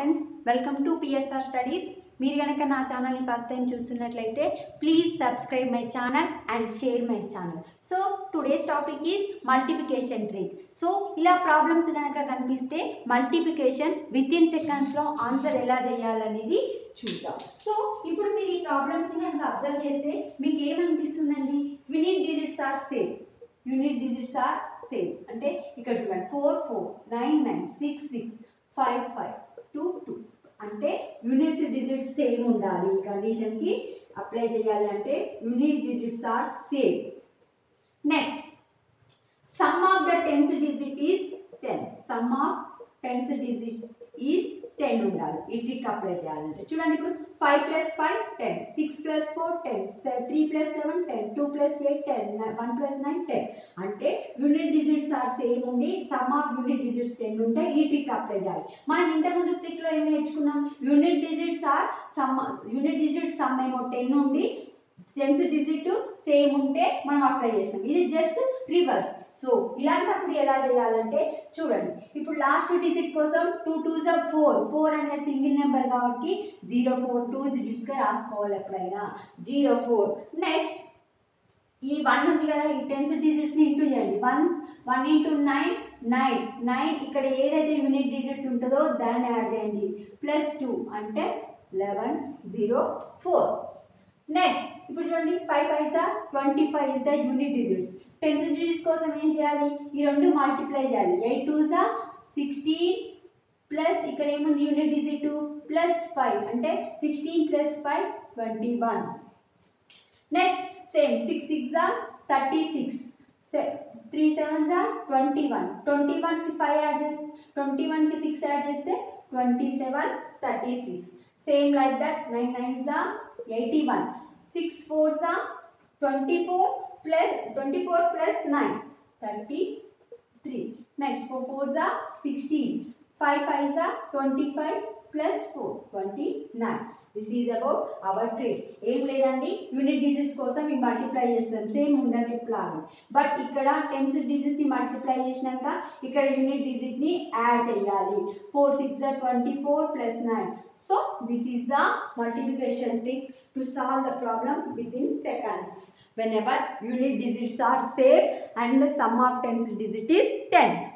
friends welcome to PSR studies మీరు కనుక నా ఛానల్ని ఫస్ట్ టైం చూస్తున్నట్లయితే please subscribe my channel and share my channel so today's topic is multiplication trick so ఇలా problems కనుక కనిపిస్తే మల్టిప్లికేషన్ విత్ ఇన్ సెకండ్స్లో ఆన్సర్ ఎలా చేయాలనేది చూద్దాం సో ఇప్పుడు మీరు ఈ ప్రాబ్లమ్స్ని కనుక అబ్జర్వ్ చేస్తే మీకు ఏమనిపిస్తుందండి unit digits are same unit digits are same అంటే ఇక్కడ చూడండి four four nine nine six six five five two two అంటే యూనిట్స్ డిజిట్స్ సేమ్ ఉండాలి ఈ కండిషన్కి అప్లై చేయాలి అంటే unit digits are same next sum of the tens digit is ten sum of tens digit is ten ఉండాలి ఈ trick apply చేయాలంటే చూడండి ఇప్పుడు five plus five ten six plus four ten three plus seven ten two plus eight ten one plus nine ten అంటే unit digits are same ఉండి sum of unit digits ten ఉంటే ఈ trick apply చేయాలి మనం ఇంతకుముందు ట్రిక్లో ఏం నేర్చుకున్నాం unit digits are sum unit digits sum ఏమో టెన్ ఉండి టెన్స్ డిజిట్ సేమ్ ఉంటే మనం అప్లై చేసినాం ఇది జస్ట్ రివర్స్ సో ఇలాంటప్పుడు ఎలా చేయాలంటే చూడండి ఇప్పుడు లాస్ట్ డిజిట్ కోసం టూ టూ జా ఫోర్ ఫోర్ అనే సింగిల్ నెంబర్ కాబట్టి జీరో ఫోర్ టూ డిజిట్స్గా రాసుకోవాలి ఎప్పుడైనా జీరో ఫోర్ నెక్స్ట్ ఈ వన్ ఉంది కదా ఈ టెన్స్ డిజిట్స్ని ఇంటూ చేయండి one one into nine nine nine ఇక్కడ ఏదైతే యూనిట్ డిజిట్స్ ఉంటుందో దాన్ని యాడ్ చేయండి ప్లస్ టూ అంటే లెవెన్ జీరో ఫోర్ నెక్స్ట్ ఇప్పుడు చూడండి ఫైవ్ పైసా twenty five is the unit digits tens digits కోసం ఏం చేయాలి ఈ రెండు మల్టిప్లై చేయాలి ఎయిట్ టూ జా సిక్స్టీన్ ప్లస్ ఇక్కడ ఏముంది యూనిట్ డిజిట్ ప్లస్ ఫైవ్ అంటే sixteen plus five twenty one next same six six జా థర్టీ సిక్స్ త్రీ సెవెన్ జా ట్వంటీ వన్ ట్వంటీ వన్కి ఫైవ్ యాడ్ చేస్తే ట్వంటీ వన్కి సిక్స్ యాడ్ చేస్తే twenty seven thirty six same like that nine nine జా eighty one six four జా twenty four plus twenty four plus nine thirty three next four four జా sixteen five five జా twenty five plus four twenty nine this is about our trick ఏం లేదండి unit digits కోసం మేము multiply చేస్తాం same ఉందని లాగా బట్ ఇక్కడ టెన్స్ డిజిట్స్ని మల్టిప్లై చేసినాక ఇక్కడ యూనిట్ డిజిట్ని యాడ్ చేయాలి four six twenty four plus nine so this is the multiplication trick to solve the problem within seconds whenever unit digits are same and the sum of tens digit is 10